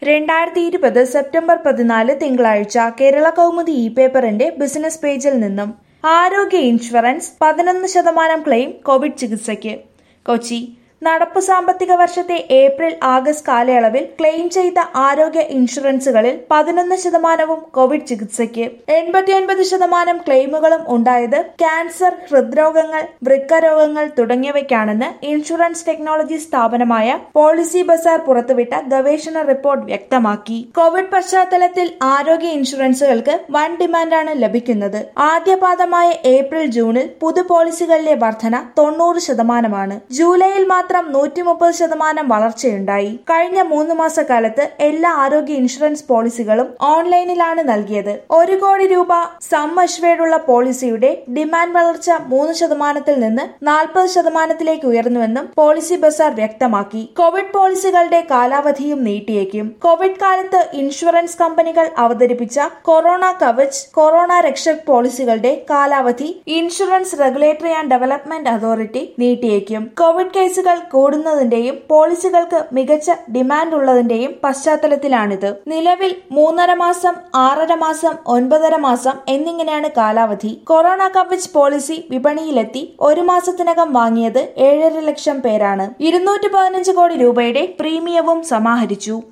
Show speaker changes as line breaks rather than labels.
രണ്ടായിരത്തി ഇരുപത് സെപ്റ്റംബർ പതിനാല് തിങ്കളാഴ്ച കേരള കൗമുദി ഇ പേപ്പറിന്റെ ബിസിനസ് പേജിൽ നിന്നും ആരോഗ്യ ഇൻഷുറൻസ് പതിനൊന്ന് ശതമാനം ക്ലെയിം കോവിഡ് ചികിത്സയ്ക്ക് കൊച്ചി നടപ്പു സാമ്പത്തിക വർഷത്തെ ഏപ്രിൽ ആഗസ്റ്റ് കാലയളവിൽ ക്ലെയിം ചെയ്ത ആരോഗ്യ ഇൻഷുറൻസുകളിൽ പതിനൊന്ന് ശതമാനവും കോവിഡ് ചികിത്സയ്ക്ക് എൺപത്തിയൊൻപത് ശതമാനം ക്ലെയിമുകളും ഉണ്ടായത് ക്യാൻസർ ഹൃദ്രോഗങ്ങൾ വൃക്ക രോഗങ്ങൾ തുടങ്ങിയവയ്ക്കാണെന്ന് ഇൻഷുറൻസ് ടെക്നോളജി സ്ഥാപനമായ പോളിസി ബസാർ പുറത്തുവിട്ട ഗവേഷണ റിപ്പോർട്ട് വ്യക്തമാക്കി കോവിഡ് പശ്ചാത്തലത്തിൽ ആരോഗ്യ ഇൻഷുറൻസുകൾക്ക് വൻ ഡിമാൻഡാണ് ലഭിക്കുന്നത് ആദ്യപാദമായ ഏപ്രിൽ ജൂണിൽ പുതു പോളിസികളിലെ വർധന തൊണ്ണൂറ് ശതമാനമാണ് ജൂലൈയിൽ മാത്രം നൂറ്റി മുപ്പത് ശതമാനം വളർച്ചയുണ്ടായി കഴിഞ്ഞ മൂന്ന് മാസക്കാലത്ത് എല്ലാ ആരോഗ്യ ഇൻഷുറൻസ് പോളിസികളും ഓൺലൈനിലാണ് നൽകിയത് ഒരു കോടി രൂപ സം അഷ്വേർഡുള്ള പോളിസിയുടെ ഡിമാൻഡ് വളർച്ച മൂന്ന് ശതമാനത്തിൽ നിന്ന് നാൽപ്പത് ശതമാനത്തിലേക്ക് ഉയർന്നുവെന്നും പോളിസി ബസാർ വ്യക്തമാക്കി കോവിഡ് പോളിസികളുടെ കാലാവധിയും നീട്ടിയേക്കും കോവിഡ് കാലത്ത് ഇൻഷുറൻസ് കമ്പനികൾ അവതരിപ്പിച്ച കൊറോണ കവച് കൊറോണ രക്ഷക് പോളിസികളുടെ കാലാവധി insurance regulatory and development authority നീട്ടിയേക്കും കോവിഡ് കേസുകൾ കൂടുന്നതിന്റെയും പോളിസികൾക്ക് മികച്ച ഡിമാൻഡ് ഉള്ളതിന്റെയും പശ്ചാത്തലത്തിലാണിത് നിലവിൽ മൂന്നര മാസം ആറര മാസം ഒൻപതര മാസം എന്നിങ്ങനെയാണ് കാലാവധി കൊറോണ കവച് പോളിസി വിപണിയിലെത്തി ഒരു മാസത്തിനകം വാങ്ങിയത് ഏഴര ലക്ഷം പേരാണ് ഇരുന്നൂറ്റി പതിനഞ്ച് കോടി രൂപയുടെ പ്രീമിയവും സമാഹരിച്ചു